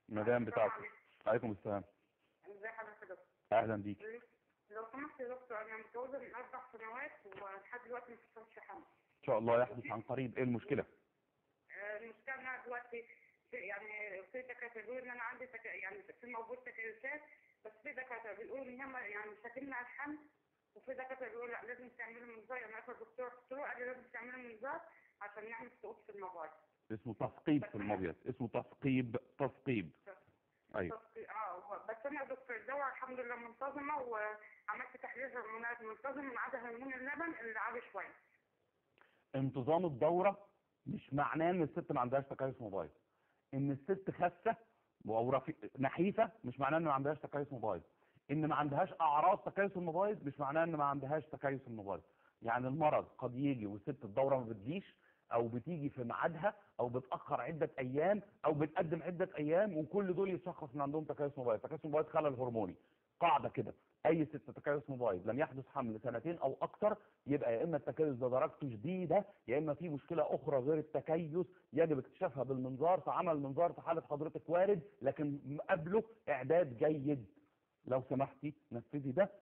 المدام بتاعته عليكم السلام ازي حضرتك يا دكتور اهلا بيك لو سمحت يا دكتور انا متجوزه من اربع سنوات ولحد دلوقتي ما حصلش حمل ان شاء الله يحدث عن قريب ايه المشكله آه، المشكله ان انا دلوقتي في يعني في دكاتره بيقولوا ان انا عندي تك... يعني في موجود تكيسات بس في دكاتره بيقولوا ان هم يعني مش هتمنع الحمل وفي دكاتره بيقولوا لا لازم تعملوا منظار يعني اخر دكتور قلت له قال لي لازم تعملوا منظار عشان نعمل سقوط في المبايض اسمه تثقيب في المبيض اسمه تثقيب تثقيب ايوه بس- اه هو- بس انا يا دكتور الدواء الحمد لله منتظمه وعملت تحليل هرمونات منتظم ما عدا هرمون اللبن اللي عالي شويه انتظام الدورة مش معناه ان الست ما عندهاش تكيس مبايض ان الست خاسة او رفي... نحيفة مش معناه ان ما عندهاش تكيس مبايض ان ما عندهاش اعراض تكيس المبايض مش معناه ان ما عندهاش تكيس المبايض يعني المرض قد يجي والست الدورة ما بتجيش او بتيجي في ميعادها او بتاخر عده ايام او بتقدم عده ايام وكل دول يتشخص ان عندهم تكيس مبايض تكيس مبايض خلل هرموني قاعده كده اي ست تكيس مبايض لم يحدث حمل سنتين او اكتر يبقى يا اما التكيس ده درجته شديده يا اما في مشكله اخرى غير التكيس يجب اكتشافها بالمنظار فعمل منظار في حاله حضرتك وارد لكن قبله اعداد جيد لو سمحتي نفذي ده